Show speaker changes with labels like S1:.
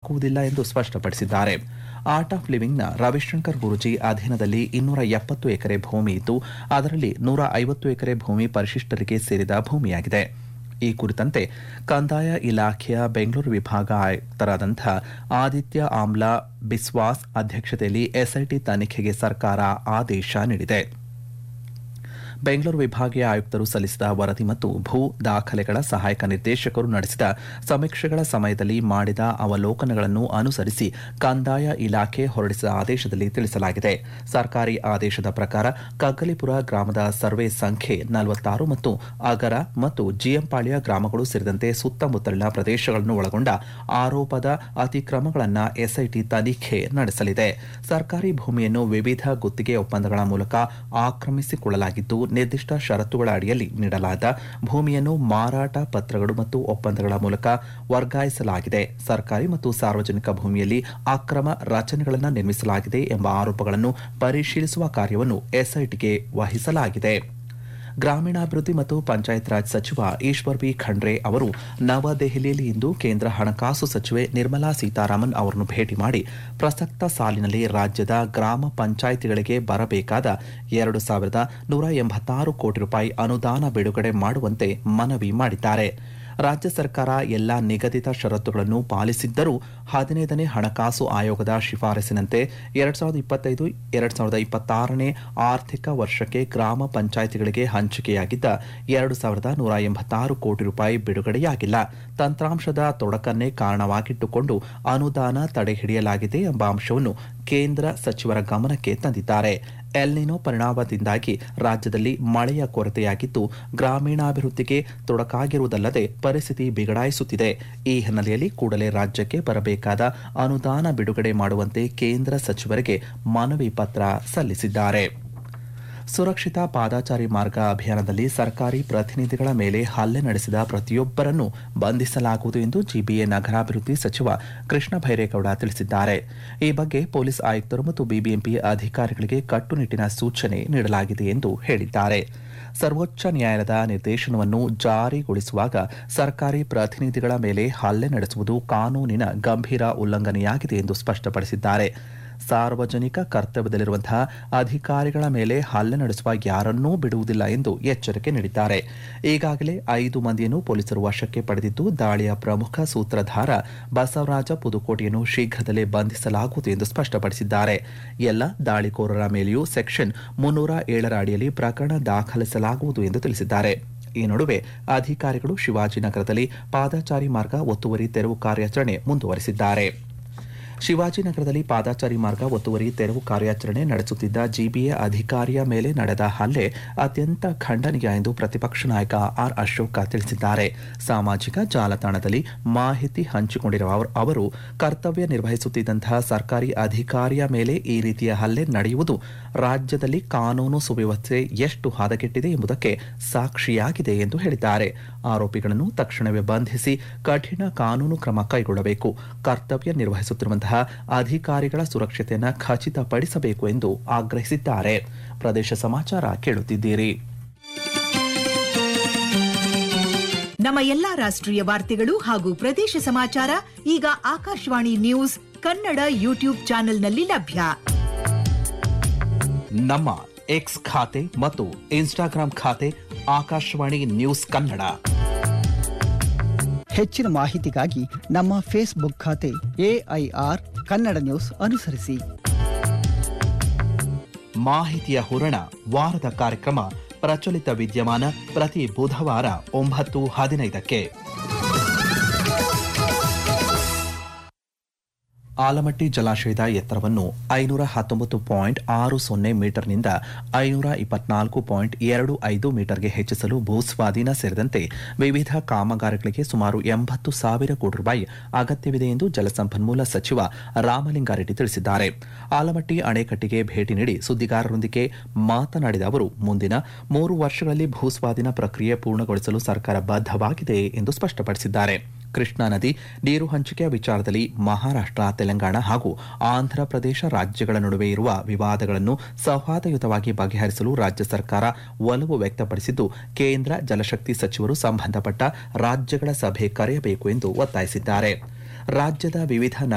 S1: ಹಾಕುವುದಿಲ್ಲ ಎಂದು ಸ್ಪಷ್ಟಪಡಿಸಿದ್ದಾರೆ ಆರ್ಟ್ ಆಫ್ ಲಿವಿಂಗ್ನ ರವಿಶಂಕರ್ ಗುರುಜಿ ಅಧೀನದಲ್ಲಿ ಇನ್ನೂರ ಎಪ್ಪತ್ತು ಎಕರೆ ಭೂಮಿ ಇದ್ದು ಅದರಲ್ಲಿ ನೂರ ಐವತ್ತು ಎಕರೆ ಭೂಮಿ ಪರಿಶಿಷ್ಟರಿಗೆ ಸೇರಿದ ಭೂಮಿಯಾಗಿದೆ ಈ ಕುರಿತಂತೆ ಕಂದಾಯ ಇಲಾಖೆಯ ಬೆಂಗಳೂರು ವಿಭಾಗ ಆಯುಕ್ತರಾದಂಥ ಆದಿತ್ಯ ಆಮ್ಲಾ ಬಿಸ್ವಾಸ್ ಅಧ್ಯಕ್ಷತೆಯಲ್ಲಿ ಎಸ್ಐಟಿ ತನಿಖೆಗೆ ಸರ್ಕಾರ ಆದೇಶ ನೀಡಿದೆ ಬೆಂಗಳೂರು ವಿಭಾಗೀಯ ಆಯುಕ್ತರು ಸಲ್ಲಿಸಿದ ವರದಿ ಮತ್ತು ಭೂ ದಾಖಲೆಗಳ ಸಹಾಯಕ ನಿರ್ದೇಶಕರು ನಡೆಸಿದ ಸಮೀಕ್ಷೆಗಳ ಸಮಯದಲ್ಲಿ ಮಾಡಿದ ಅವಲೋಕನಗಳನ್ನು ಅನುಸರಿಸಿ ಕಂದಾಯ ಇಲಾಖೆ ಹೊರಡಿಸಿದ ಆದೇಶದಲ್ಲಿ ತಿಳಿಸಲಾಗಿದೆ ಸರ್ಕಾರಿ ಆದೇಶದ ಪ್ರಕಾರ ಕಗ್ಗಲಿಪುರ ಗ್ರಾಮದ ಸರ್ವೆ ಸಂಖ್ಯೆ ನಲವತ್ತಾರು ಮತ್ತು ಅಗರ ಮತ್ತು ಜಿಎಂಪಾಳ್ಯ ಗ್ರಾಮಗಳು ಸೇರಿದಂತೆ ಸುತ್ತಮುತ್ತಲಿನ ಪ್ರದೇಶಗಳನ್ನು ಒಳಗೊಂಡ ಆರೋಪದ ಅತಿಕ್ರಮಗಳನ್ನು ಎಸ್ಐಟಿ ತನಿಖೆ ನಡೆಸಲಿದೆ ಸರ್ಕಾರಿ ಭೂಮಿಯನ್ನು ವಿವಿಧ ಗುತ್ತಿಗೆ ಒಪ್ಪಂದಗಳ ಮೂಲಕ ಆಕ್ರಮಿಸಿಕೊಳ್ಳಲಾಗಿದ್ದು ನಿರ್ದಿಷ್ಟ ಷರತ್ತುಗಳ ಅಡಿಯಲ್ಲಿ ನೀಡಲಾದ ಭೂಮಿಯನ್ನು ಮಾರಾಟ ಪತ್ರಗಳು ಮತ್ತು ಒಪ್ಪಂದಗಳ ಮೂಲಕ ವರ್ಗಾಯಿಸಲಾಗಿದೆ ಸರ್ಕಾರಿ ಮತ್ತು ಸಾರ್ವಜನಿಕ ಭೂಮಿಯಲ್ಲಿ ಅಕ್ರಮ ರಚನೆಗಳನ್ನು ನಿರ್ಮಿಸಲಾಗಿದೆ ಎಂಬ ಆರೋಪಗಳನ್ನು ಪರಿಶೀಲಿಸುವ ಕಾರ್ಯವನ್ನು ಎಸ್ಐಟಿಗೆ ವಹಿಸಲಾಗಿದೆ ಗ್ರಾಮೀಣಾಭಿವೃದ್ಧಿ ಮತ್ತು ಪಂಚಾಯತ್ ರಾಜ್ ಸಚಿವ ಈಶ್ವರ್ ಬಿ ಖಂಡ್ರೆ ಅವರು ನವದೆಹಲಿಯಲ್ಲಿ ಇಂದು ಕೇಂದ್ರ ಹಣಕಾಸು ಸಚಿವೆ ನಿರ್ಮಲಾ ಸೀತಾರಾಮನ್ ಅವರನ್ನು ಭೇಟಿ ಮಾಡಿ ಪ್ರಸಕ್ತ ಸಾಲಿನಲ್ಲಿ ರಾಜ್ಯದ ಗ್ರಾಮ ಪಂಚಾಯಿತಿಗಳಿಗೆ ಬರಬೇಕಾದ ಎರಡು ಸಾವಿರದ ನೂರ ಎಂಬತ್ತಾರು ಕೋಟಿ ರೂಪಾಯಿ ಅನುದಾನ ಬಿಡುಗಡೆ ಮಾಡುವಂತೆ ಮನವಿ ಮಾಡಿದ್ದಾರೆ ರಾಜ್ಯ ಸರ್ಕಾರ ಎಲ್ಲಾ ನಿಗದಿತ ಷರತ್ತುಗಳನ್ನು ಪಾಲಿಸಿದ್ದರೂ ಹದಿನೈದನೇ ಹಣಕಾಸು ಆಯೋಗದ ಶಿಫಾರಸಿನಂತೆ ಎರಡ್ ಸಾವಿರದ ಇಪ್ಪತ್ತೈದು ಎರಡ್ ಸಾವಿರದ ಇಪ್ಪತ್ತಾರನೇ ಆರ್ಥಿಕ ವರ್ಷಕ್ಕೆ ಗ್ರಾಮ ಪಂಚಾಯಿತಿಗಳಿಗೆ ಹಂಚಿಕೆಯಾಗಿದ್ದ ಎರಡು ಸಾವಿರದ ನೂರ ಎಂಬತ್ತಾರು ಕೋಟಿ ರೂಪಾಯಿ ಬಿಡುಗಡೆಯಾಗಿಲ್ಲ ತಂತ್ರಾಂಶದ ತೊಡಕನ್ನೇ ಕಾರಣವಾಗಿಟ್ಟುಕೊಂಡು ಅನುದಾನ ತಡೆಹಿಡಿಯಲಾಗಿದೆ ಎಂಬ ಅಂಶವನ್ನು ಕೇಂದ್ರ ಸಚಿವರ ಗಮನಕ್ಕೆ ತಂದಿದ್ದಾರೆ ಎಲ್ನಿನೋ ಪರಿಣಾಮದಿಂದಾಗಿ ರಾಜ್ಯದಲ್ಲಿ ಮಳೆಯ ಕೊರತೆಯಾಗಿದ್ದು ಗ್ರಾಮೀಣಾಭಿವೃದ್ಧಿಗೆ ತೊಡಕಾಗಿರುವುದಲ್ಲದೆ ಪರಿಸ್ಥಿತಿ ಬಿಗಡಾಯಿಸುತ್ತಿದೆ ಈ ಹಿನ್ನೆಲೆಯಲ್ಲಿ ಕೂಡಲೇ ರಾಜ್ಯಕ್ಕೆ ಬರಬೇಕಾದ ಅನುದಾನ ಬಿಡುಗಡೆ ಮಾಡುವಂತೆ ಕೇಂದ್ರ ಸಚಿವರಿಗೆ ಮನವಿ ಪತ್ರ ಸಲ್ಲಿಸಿದ್ದಾರೆ ಸುರಕ್ಷಿತ ಪಾದಾಚಾರಿ ಮಾರ್ಗ ಅಭಿಯಾನದಲ್ಲಿ ಸರ್ಕಾರಿ ಪ್ರತಿನಿಧಿಗಳ ಮೇಲೆ ಹಲ್ಲೆ ನಡೆಸಿದ ಪ್ರತಿಯೊಬ್ಬರನ್ನು ಬಂಧಿಸಲಾಗುವುದು ಎಂದು ಜಿಬಿಎ ನಗರಾಭಿವೃದ್ಧಿ ಸಚಿವ ಕೃಷ್ಣ ಭೈರೇಗೌಡ ತಿಳಿಸಿದ್ದಾರೆ ಈ ಬಗ್ಗೆ ಪೊಲೀಸ್ ಆಯುಕ್ತರು ಮತ್ತು ಬಿಬಿಎಂಪಿ ಅಧಿಕಾರಿಗಳಿಗೆ ಕಟ್ಟುನಿಟ್ಟಿನ ಸೂಚನೆ ನೀಡಲಾಗಿದೆ ಎಂದು ಹೇಳಿದ್ದಾರೆ ಸರ್ವೋಚ್ಚ ನ್ಯಾಯಾಲಯದ ನಿರ್ದೇಶನವನ್ನು ಜಾರಿಗೊಳಿಸುವಾಗ ಸರ್ಕಾರಿ ಪ್ರತಿನಿಧಿಗಳ ಮೇಲೆ ಹಲ್ಲೆ ನಡೆಸುವುದು ಕಾನೂನಿನ ಗಂಭೀರ ಉಲ್ಲಂಘನೆಯಾಗಿದೆ ಎಂದು ಸ್ಪಷ್ಟಪಡಿಸಿದ್ದಾರೆ ಸಾರ್ವಜನಿಕ ಕರ್ತವ್ಯದಲ್ಲಿರುವಂತಹ ಅಧಿಕಾರಿಗಳ ಮೇಲೆ ಹಲ್ಲೆ ನಡೆಸುವ ಯಾರನ್ನೂ ಬಿಡುವುದಿಲ್ಲ ಎಂದು ಎಚ್ಚರಿಕೆ ನೀಡಿದ್ದಾರೆ ಈಗಾಗಲೇ ಐದು ಮಂದಿಯನ್ನು ಪೊಲೀಸರು ವಶಕ್ಕೆ ಪಡೆದಿದ್ದು ದಾಳಿಯ ಪ್ರಮುಖ ಸೂತ್ರಧಾರ ಬಸವರಾಜ ಪುದುಕೋಟೆಯನ್ನು ಶೀಘ್ರದಲ್ಲೇ ಬಂಧಿಸಲಾಗುವುದು ಎಂದು ಸ್ಪಷ್ಟಪಡಿಸಿದ್ದಾರೆ ಎಲ್ಲ ದಾಳಿಕೋರರ ಮೇಲೆಯೂ ಸೆಕ್ಷನ್ ಮುನ್ನೂರ ಏಳರ ಅಡಿಯಲ್ಲಿ ಪ್ರಕರಣ ದಾಖಲಿಸಲಾಗುವುದು ಎಂದು ತಿಳಿಸಿದ್ದಾರೆ ಈ ನಡುವೆ ಅಧಿಕಾರಿಗಳು ಶಿವಾಜಿನಗರದಲ್ಲಿ ಪಾದಚಾರಿ ಮಾರ್ಗ ಒತ್ತುವರಿ ತೆರವು ಕಾರ್ಯಾಚರಣೆ ಮುಂದುವರೆಸಿದ್ದಾರೆ ಶಿವಾಜಿನಗರದಲ್ಲಿ ಪಾದಾಚಾರಿ ಮಾರ್ಗ ಒತ್ತುವರಿ ತೆರವು ಕಾರ್ಯಾಚರಣೆ ನಡೆಸುತ್ತಿದ್ದ ಜಿಬಿಎ ಅಧಿಕಾರಿಯ ಮೇಲೆ ನಡೆದ ಹಲ್ಲೆ ಅತ್ಯಂತ ಖಂಡನೀಯ ಎಂದು ಪ್ರತಿಪಕ್ಷ ನಾಯಕ ಆರ್ ಅಶೋಕ ತಿಳಿಸಿದ್ದಾರೆ ಸಾಮಾಜಿಕ ಜಾಲತಾಣದಲ್ಲಿ ಮಾಹಿತಿ ಹಂಚಿಕೊಂಡಿರುವ ಅವರು- ಅವರು ಕರ್ತವ್ಯ ನಿರ್ವಹಿಸುತ್ತಿದ್ದಂತಹ ಸರ್ಕಾರಿ ಅಧಿಕಾರಿಯ ಮೇಲೆ ಈ ರೀತಿಯ ಹಲ್ಲೆ ನಡೆಯುವುದು ರಾಜ್ಯದಲ್ಲಿ ಕಾನೂನು ಸುವ್ಯವಸ್ಥೆ ಎಷ್ಟು ಹದಗೆಟ್ಟಿದೆ ಎಂಬುದಕ್ಕೆ ಸಾಕ್ಷಿಯಾಗಿದೆ ಎಂದು ಹೇಳಿದ್ದಾರೆ ಆರೋಪಿಗಳನ್ನು ತಕ್ಷಣವೇ ಬಂಧಿಸಿ ಕಠಿಣ ಕಾನೂನು ಕ್ರಮ ಕೈಗೊಳ್ಳಬೇಕು ಕರ್ತವ್ಯ ನಿರ್ವಹಿಸುತ್ತಿರುವಂತಹ ಅಧಿಕಾರಿಗಳ ಸುರಕ್ಷತೆಯನ್ನು ಖಚಿತಪಡಿಸಬೇಕು ಎಂದು ಆಗ್ರಹಿಸಿದ್ದಾರೆ ಪ್ರದೇಶ ಸಮಾಚಾರ ಕೇಳುತ್ತಿದ್ದೀರಿ
S2: ನಮ್ಮ ಎಲ್ಲಾ ರಾಷ್ಟ್ರೀಯ ವಾರ್ತೆಗಳು ಹಾಗೂ ಪ್ರದೇಶ ಸಮಾಚಾರ ಈಗ ಆಕಾಶವಾಣಿ ನ್ಯೂಸ್ ಕನ್ನಡ ಯೂಟ್ಯೂಬ್ ಚಾನೆಲ್ನಲ್ಲಿ ಲಭ್ಯ
S1: ನಮ್ಮ ಎಕ್ಸ್ ಖಾತೆ ಮತ್ತು ಇನ್ಸ್ಟಾಗ್ರಾಂ ಖಾತೆ ಆಕಾಶವಾಣಿ ನ್ಯೂಸ್ ಕನ್ನಡ
S3: ಹೆಚ್ಚಿನ ಮಾಹಿತಿಗಾಗಿ ನಮ್ಮ ಫೇಸ್ಬುಕ್ ಖಾತೆ ಎಐಆರ್ ಕನ್ನಡ ನ್ಯೂಸ್ ಅನುಸರಿಸಿ
S1: ಮಾಹಿತಿಯ ಹೂರಣ ವಾರದ ಕಾರ್ಯಕ್ರಮ ಪ್ರಚಲಿತ ವಿದ್ಯಮಾನ ಪ್ರತಿ ಬುಧವಾರ ಒಂಬತ್ತು ಹದಿನೈದಕ್ಕೆ ಆಲಮಟ್ಟಿ ಜಲಾಶಯದ ಎತ್ತರವನ್ನು ಐನೂರ ಹತ್ತೊಂಬತ್ತು ಪಾಯಿಂಟ್ ಆರು ಸೊನ್ನೆ ಮೀಟರ್ನಿಂದ ಐನೂರ ಇಪ್ಪತ್ನಾಲ್ಕು ಪಾಯಿಂಟ್ ಎರಡು ಐದು ಮೀಟರ್ಗೆ ಹೆಚ್ಚಿಸಲು ಭೂಸ್ವಾಧೀನ ಸೇರಿದಂತೆ ವಿವಿಧ ಕಾಮಗಾರಿಗಳಿಗೆ ಸುಮಾರು ಎಂಬತ್ತು ಸಾವಿರ ಕೋಟಿ ರೂಪಾಯಿ ಅಗತ್ಯವಿದೆ ಎಂದು ಜಲಸಂಪನ್ಮೂಲ ಸಚಿವ ರಾಮಲಿಂಗಾರೆಡ್ಡಿ ತಿಳಿಸಿದ್ದಾರೆ ಆಲಮಟ್ಟಿ ಅಣೆಕಟ್ಟಿಗೆ ಭೇಟಿ ನೀಡಿ ಸುದ್ದಿಗಾರರೊಂದಿಗೆ ಮಾತನಾಡಿದ ಅವರು ಮುಂದಿನ ಮೂರು ವರ್ಷಗಳಲ್ಲಿ ಭೂಸ್ವಾಧೀನ ಪ್ರಕ್ರಿಯೆ ಪೂರ್ಣಗೊಳಿಸಲು ಸರ್ಕಾರ ಬದ್ಧವಾಗಿದೆ ಎಂದು ಸ್ಪಷ್ಟಪಡಿಸಿದ್ದಾರೆ ಕೃಷ್ಣಾ ನದಿ ನೀರು ಹಂಚಿಕೆಯ ವಿಚಾರದಲ್ಲಿ ಮಹಾರಾಷ್ಟ್ರ ತೆಲಂಗಾಣ ಹಾಗೂ ಆಂಧ್ರ ಪ್ರದೇಶ ರಾಜ್ಯಗಳ ನಡುವೆ ಇರುವ ವಿವಾದಗಳನ್ನು ಸೌಹಾರ್ದಯುತವಾಗಿ ಬಗೆಹರಿಸಲು ರಾಜ್ಯ ಸರ್ಕಾರ ಒಲವು ವ್ಯಕ್ತಪಡಿಸಿದ್ದು ಕೇಂದ್ರ ಜಲಶಕ್ತಿ ಸಚಿವರು ಸಂಬಂಧಪಟ್ಟ ರಾಜ್ಯಗಳ ಸಭೆ ಕರೆಯಬೇಕು ಎಂದು ಒತ್ತಾಯಿಸಿದ್ದಾರೆ ರಾಜ್ಯದ ವಿವಿಧ